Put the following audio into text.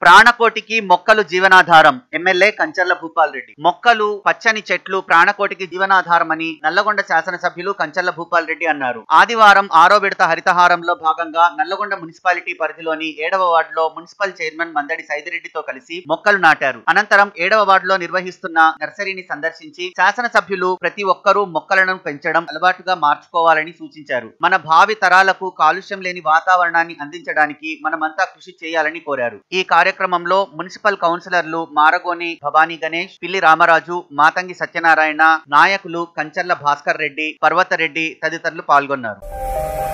ప్రాణకోటికి మొక్కలు జీవనాధారం ఎమ్మెల్యే కంచర్ల భూపాల్ రెడ్డి మొక్కలు పచ్చని చెట్లు ప్రాణకోటికి జీవనాధారం అని నల్లగొండ శాసనసభ్యులు కంచర్ల భూపాల్ రెడ్డి అన్నారు ఆదివారం ఆరో విడత హరితహారంలో భాగంగా నల్లగొండ మున్సిపాలిటీ పరిధిలోని ఏడవ వార్డులో మున్సిపల్ చైర్మన్ మందడి సైదిరెడ్డితో కలిసి మొక్కలు నాటారు అనంతరం ఏడవ వార్డులో నిర్వహిస్తున్న నర్సరీని సందర్శించి శాసనసభ్యులు ప్రతి ఒక్కరూ మొక్కలను పెంచడం అలవాటుగా మార్చుకోవాలని సూచించారు మన భావి తరాలకు కాలుష్యం లేని వాతావరణాన్ని అందించడానికి మనమంతా కృషి చేయాలని కోరారు ఈ కార్యక్రమంలో మున్సిపల్ కౌన్సిలర్లు మారగోని భవానీ గణేష్ పిల్లి రామరాజు మాతంగి సత్యనారాయణ నాయకులు కంచర్ల భాస్కర్ రెడ్డి పర్వతరెడ్డి తదితరులు పాల్గొన్నారు